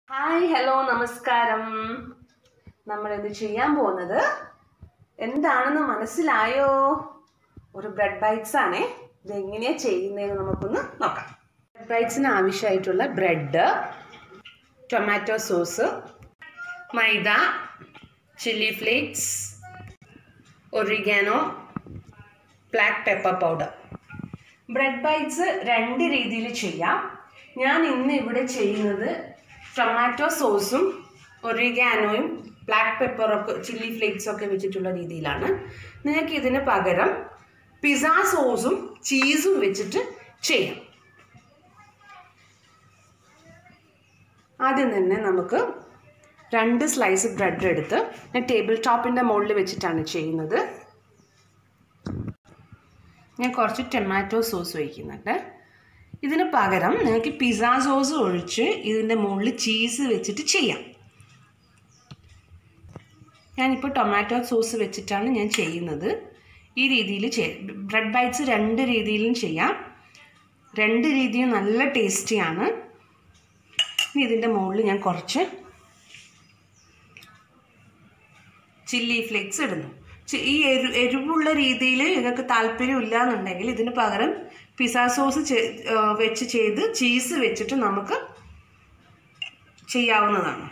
hi hello നമസ്കാരം നമ്മൾ ഇത് ചെയ്യാൻ പോകുന്നത് എന്താണെന്ന് മനസ്സിലായോ ഒരു ബ്രെഡ് ബൈറ്റ്സ് ആണേ ഇത് എങ്ങനെയാ ചെയ്യുന്നതെന്ന് നമുക്കൊന്ന് നോക്കാം ബ്രെഡ് ബൈറ്റ്സിന് ആവശ്യമായിട്ടുള്ള bread tomato sauce maida chilli flakes oregano black pepper powder bread bites രണ്ട് രീതിയിൽ ചെയ്യാം ഞാൻ ഇന്ന് ഇവിടെ ചെയ്യുന്നത് ടൊമാറ്റോ സോസും ഒറിഗാനോയും ബ്ലാക്ക് പെപ്പറൊക്കെ ചില്ലി ഫ്ലേക്സ് ഒക്കെ വെച്ചിട്ടുള്ള രീതിയിലാണ് നിങ്ങൾക്ക് ഇതിന് പകരം പിസ്സ സോസും ചീസും വെച്ചിട്ട് ചെയ്യാം ആദ്യം തന്നെ നമുക്ക് രണ്ട് സ്ലൈസ് ബ്രെഡ് എടുത്ത് ഞാൻ ടേബിൾ ടോപ്പിൻ്റെ മുകളിൽ വെച്ചിട്ടാണ് ചെയ്യുന്നത് ഞാൻ കുറച്ച് ടൊമാറ്റോ സോസ് ഒഴിക്കുന്നുണ്ട് ഇതിന് പകരം നിങ്ങൾക്ക് പിസ്സ സോസ് ഒഴിച്ച് ഇതിൻ്റെ മുകളിൽ ചീസ് വെച്ചിട്ട് ചെയ്യാം ഞാനിപ്പോൾ ടൊമാറ്റോ സോസ് വെച്ചിട്ടാണ് ഞാൻ ചെയ്യുന്നത് ഈ രീതിയിൽ ബ്രെഡ് ബൈറ്റ്സ് രണ്ട് രീതിയിലും ചെയ്യാം രണ്ട് രീതിയും നല്ല ടേസ്റ്റിയാണ് ഇനി ഇതിൻ്റെ മുകളിൽ ഞാൻ കുറച്ച് ചില്ലി ഫ്ലേക്സ് ഇടുന്നു ഈ എരു എരിവുള്ള രീതിയിൽ നിങ്ങൾക്ക് താല്പര്യമില്ല എന്നുണ്ടെങ്കിൽ ഇതിന് പകരം പിസ്സ സോസ് വെച്ച് ചെയ്ത് ചീസ് വെച്ചിട്ട് നമുക്ക് ചെയ്യാവുന്നതാണ്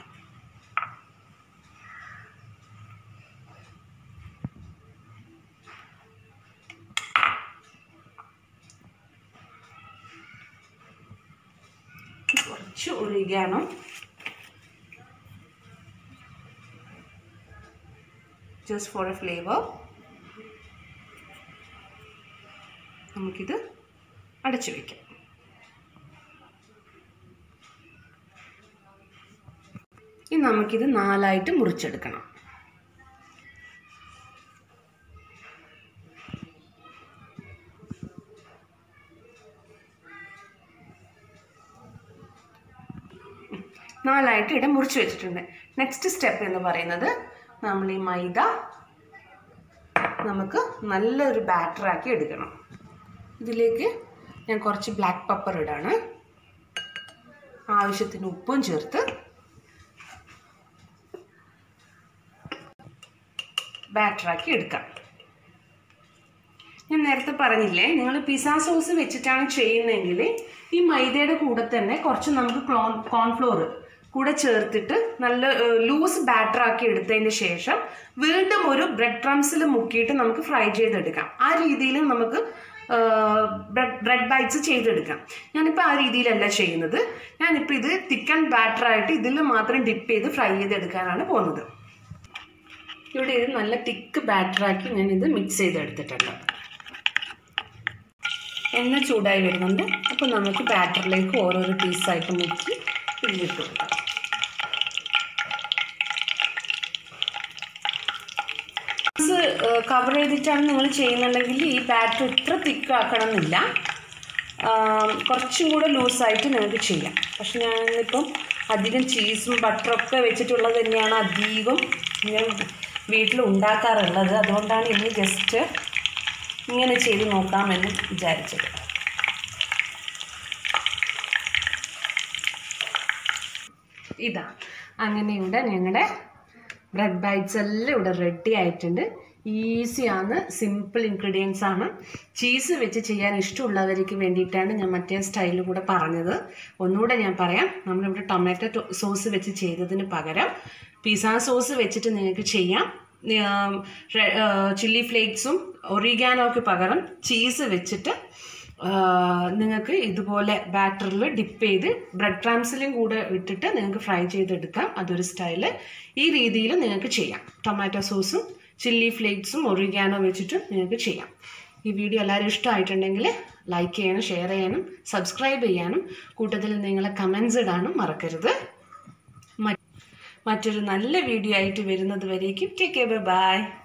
കുറച്ച് ഒഴിക്കണം just for a flavor നമുക്കിത് അടച്ചു വയ്ക്കാം ഇനി നമുക്കിത് നാലായിട്ട് മുറിച്ചെടുക്കണം നാലായിട്ട് ഇവിടെ മുറിച്ച് വെച്ചിട്ടുണ്ട് നെക്സ്റ്റ് സ്റ്റെപ്പ് എന്ന് പറയുന്നത് നമ്മൾ ഈ മൈദ നമുക്ക് നല്ലൊരു ബാറ്ററാക്കി എടുക്കണം ഇതിലേക്ക് ഞാൻ കുറച്ച് ബ്ലാക്ക് പെപ്പർ ഇടാണ് ആവശ്യത്തിന് ഉപ്പും ചേർത്ത് ബാറ്ററാക്കി എടുക്കാം ഞാൻ നേരത്തെ പറഞ്ഞില്ലേ നിങ്ങൾ പിസ്സ സോസ് വെച്ചിട്ടാണ് ചെയ്യുന്നതെങ്കിൽ ഈ മൈദയുടെ കൂടെ തന്നെ കുറച്ച് നമുക്ക് ക്ലോൺ കോൺഫ്ലോർ കൂടെ ചേർത്തിട്ട് നല്ല ലൂസ് ബാറ്റർ ആക്കി എടുത്തതിന് ശേഷം വീണ്ടും ഒരു ബ്രെഡ് ക്രംസിൽ മുക്കിയിട്ട് നമുക്ക് ഫ്രൈ ചെയ്തെടുക്കാം ആ രീതിയിൽ നമുക്ക് ബ്രെഡ് ബ്രെഡ് ബൈറ്റ്സ് ചെയ്തെടുക്കാം ഞാനിപ്പോൾ ആ രീതിയിലല്ല ചെയ്യുന്നത് ഞാനിപ്പോൾ ഇത് തിക്കൻ ബാറ്ററായിട്ട് ഇതിൽ മാത്രം ഡിപ്പ് ചെയ്ത് ഫ്രൈ ചെയ്തെടുക്കാനാണ് പോകുന്നത് ഇവിടെ ഇത് നല്ല തിക്ക് ബാറ്ററാക്കി ഞാനിത് മിക്സ് ചെയ്തെടുത്തിട്ടുണ്ട് എണ്ണ ചൂടായി വരുന്നുണ്ട് അപ്പോൾ നമുക്ക് ബാറ്ററിലേക്ക് ഓരോരോ പീസായിട്ട് മുക്കി ഇതിലിട്ട് കൊടുക്കാം കവർ ചെയ്തിട്ടാണ് നിങ്ങൾ ചെയ്യുന്നുണ്ടെങ്കിൽ ഈ ബാറ്റർ ഇത്ര തിക്കാക്കണം എന്നില്ല കുറച്ചും കൂടെ ലൂസായിട്ട് നിങ്ങൾക്ക് ചെയ്യാം പക്ഷെ ഞാനിപ്പം അധികം ചീസും ബട്ടറൊക്കെ വെച്ചിട്ടുള്ളത് തന്നെയാണ് അധികം ഞാൻ വീട്ടിൽ ഉണ്ടാക്കാറുള്ളത് അതുകൊണ്ടാണ് ഇനി ജസ്റ്റ് ഇങ്ങനെ ചെയ്ത് നോക്കാമെന്ന് വിചാരിച്ചത് ഇതാ അങ്ങനെയുണ്ട് ഞങ്ങളുടെ ബ്രെഡ് ബൈറ്റ്സ് എല്ലാം ഇവിടെ റെഡി ആയിട്ടുണ്ട് ഈസിയാണ് സിമ്പിൾ ഇൻഗ്രീഡിയൻസ് ആണ് ചീസ് വെച്ച് ചെയ്യാൻ ഇഷ്ടമുള്ളവർക്ക് വേണ്ടിയിട്ടാണ് ഞാൻ മറ്റേ സ്റ്റൈലിൽ കൂടെ പറഞ്ഞത് ഒന്നുകൂടെ ഞാൻ പറയാം നമ്മളിവിടെ ടൊമാറ്റോ സോസ് വെച്ച് ചെയ്തതിന് പകരം പിസ്സ സോസ് വെച്ചിട്ട് നിങ്ങൾക്ക് ചെയ്യാം ചില്ലി ഫ്ലേക്സും ഒറിഗാനോക്ക് പകരം ചീസ് വെച്ചിട്ട് നിങ്ങൾക്ക് ഇതുപോലെ ബാറ്ററിൽ ഡിപ്പ് ചെയ്ത് ബ്രെഡ് ക്രാംസിലും കൂടെ ഇട്ടിട്ട് നിങ്ങൾക്ക് ഫ്രൈ ചെയ്തെടുക്കാം അതൊരു സ്റ്റൈല് ഈ രീതിയിൽ നിങ്ങൾക്ക് ചെയ്യാം ടൊമാറ്റോ സോസും ചില്ലി ഫ്ലേക്സും ഒറിഗാനോ വെച്ചിട്ട് നിങ്ങൾക്ക് ചെയ്യാം ഈ വീഡിയോ എല്ലാവരും ഇഷ്ടമായിട്ടുണ്ടെങ്കിൽ ലൈക്ക് ചെയ്യാനും ഷെയർ ചെയ്യാനും സബ്സ്ക്രൈബ് ചെയ്യാനും കൂട്ടത്തിൽ നിങ്ങളെ കമൻസ് ഇടാനും മറക്കരുത് മറ്റൊരു നല്ല വീഡിയോ ആയിട്ട് വരുന്നത് വരേക്കും ടേക്ക് കെയർ ബൈ